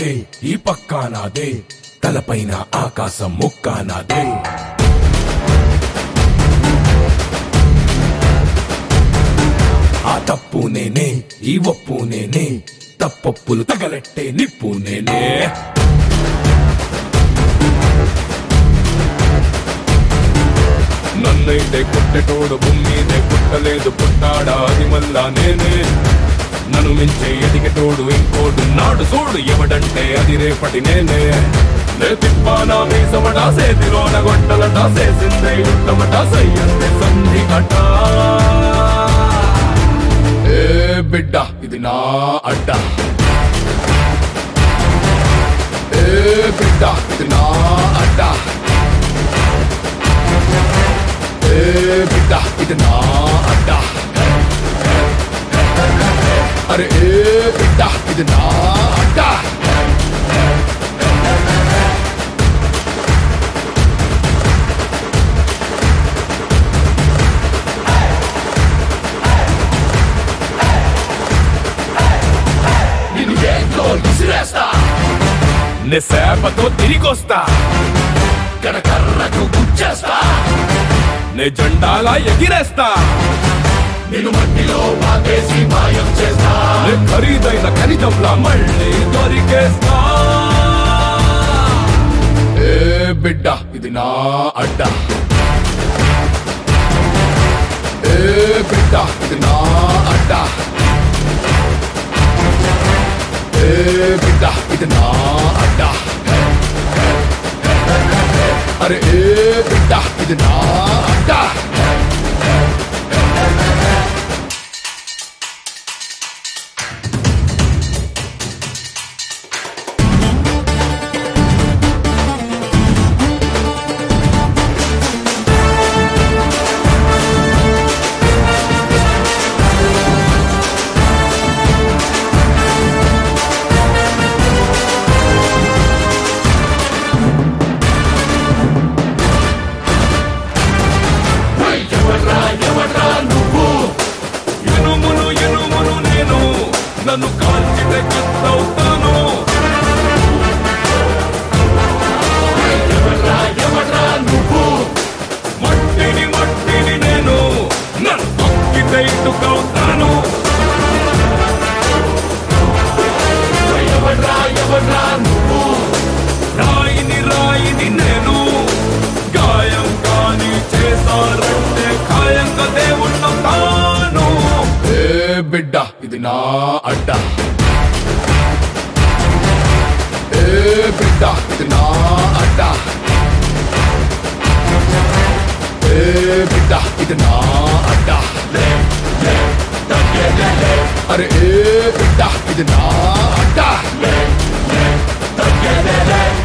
నాదే ఈ పక్కా నాదే తలపైన ఆకాశం ముక్కా నాదే ఆ తప్పు నేనే ఈ ఒప్పు నేనే తప్పప్పులు తగలెట్టే నిప్పు నేనే నన్నైతే పుట్టెటోడు భూమిదే పుట్టలేదు పుట్టాడా అది మళ్ళా నేనే నన్ను మించే ఎదిగేటోడు ఇంకోడు నాడు చూడు ఎవడంటే అది రేపటి నేనే నే తిప్పానా మీసమట సేతిలోన గొట్టలట సేసిందే యుట్టమట సయ్యందే సంధి కట ఏ బిడ్డ ఇది నా అడ్డ ఏ బిడ్డ ఇది నా అడ్డ ఏ బిడ్డ ఇది నా అడ్డ అరే ఏ బిడ్డ ఇది నా అడ్డ నిన్ను ఏంట్లో విసిరేస్తా నే సేపతో తిరిగొస్తా కరకర్రకు గుచ్చేస్తా నే జెండాలా ఎగిరేస్తా నేను మట్టిలో పాతేసి మాయం చేస్తా నే ఖరీదైన ఖనిజంలా మళ్ళీ దొరికేస్తా ఏ బిడ్డ ఇది నా అడ్డ ఏ బిడ్డ ఇది నా అడ్డ ఏ బిడ్డ ఇది నా అడ్డ అరే ఏ బిడ్డ ఇది నా అడ్డ ఎవర్రా ఎవర్రా నువ్వు ఎనుమును ఎనుమును నేను నన్ను కాల్చితే కత్తవుతాను ఎవర్రా ఎవర్రా నువ్వు మట్టిని మట్టిని నేను నన్ను తొక్కితే ఇటుకవుతాను ఎవర్రా ఎవర్రా నువ్వు రాయిని రాయిని నేను గాయం కాని చేశారంటే ఖాయంగా దేవుణ్ణవుతాను ఏ బిడ్డ ఇది నా అడ్డ ఏ బిడ్డ ఇది నా అడ్డ ఏ బిడ్డ ఇది నా అడ్డ అరే ఏ బిడ్డ ఇది నా అడ్డ